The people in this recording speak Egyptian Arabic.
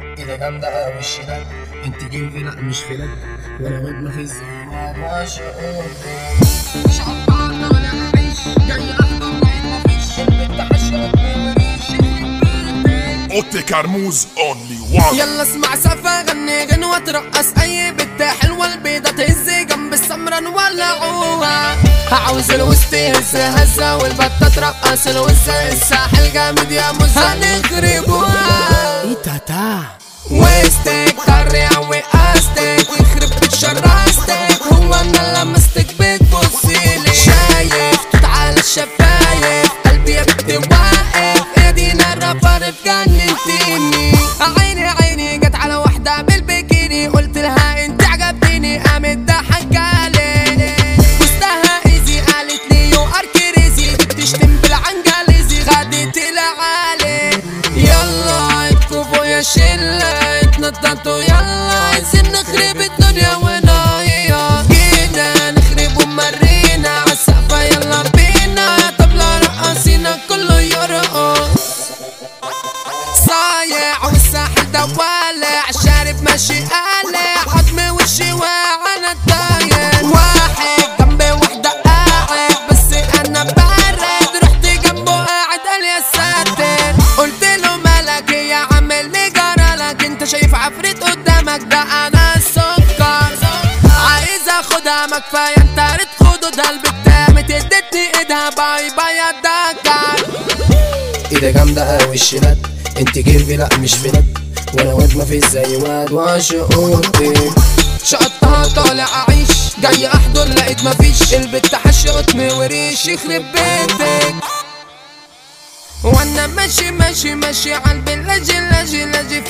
كده جامدة أوي الشباب انت جيبي لا مش فلك ولا واد ما في الزمان ماشي مش عبارنا ولا عيش جاي أحضر لقيت مفيش البنت حشرت وريش اوتي كرموز اونلي وان يلا اسمع سفا غني غنوة ترقص اي بنت حلوة البيضة تهز جنب السمرة نولعوها عاوز الوسط يهز هزة والبتة ترقص الوزة الساحل جامد يا مزة هنخربوها ايه تاتا ويستك طريع وقاستك ويخرب بيت شراستك هو انا لمستك بتبصيلي شايف توت على الشفايف قلبي يا بنتي واقف ايدينا الرابر جننتيني عيني عيني جت على واحدة بالبكيني قلت لها انت عجبتيني قامت ضحكالي وسطها ايزي قالت لي يو ار كريزي بتشتم بالعنجليزي غديت العالي يلا اتكفوا يا شلة اتنططوا يلا عايزين نخرب الدنيا ونايا كده نخرب ومرينا عالسقفة يلا بينا طبلة رقصينا كله يرقص صايع والساحل ده والع شارب ماشي قالع حضمي وشي وانا طاير واحد جنبي وحدة قاعد بس انا بارد رحت جنبه قاعد قال يا ساتر قلت له مالك يا عامل لي جرالك انت شايف عفريت قدامك ده انا السكر عايز اخدها ما كفايه انت ريت خدودها البتامة ادتني ايدها باي باي يا دكر ايدي جامدة أوي الشباب انت جيبي لا مش فلك ولا واد ما في زي واد وعشقوتي شقطها طالع اعيش جاي احضر لقيت مفيش البت حشرتني وريش يخرب بيتك وانا ماشي ماشي ماشي عالبلاجي لاجي لاجي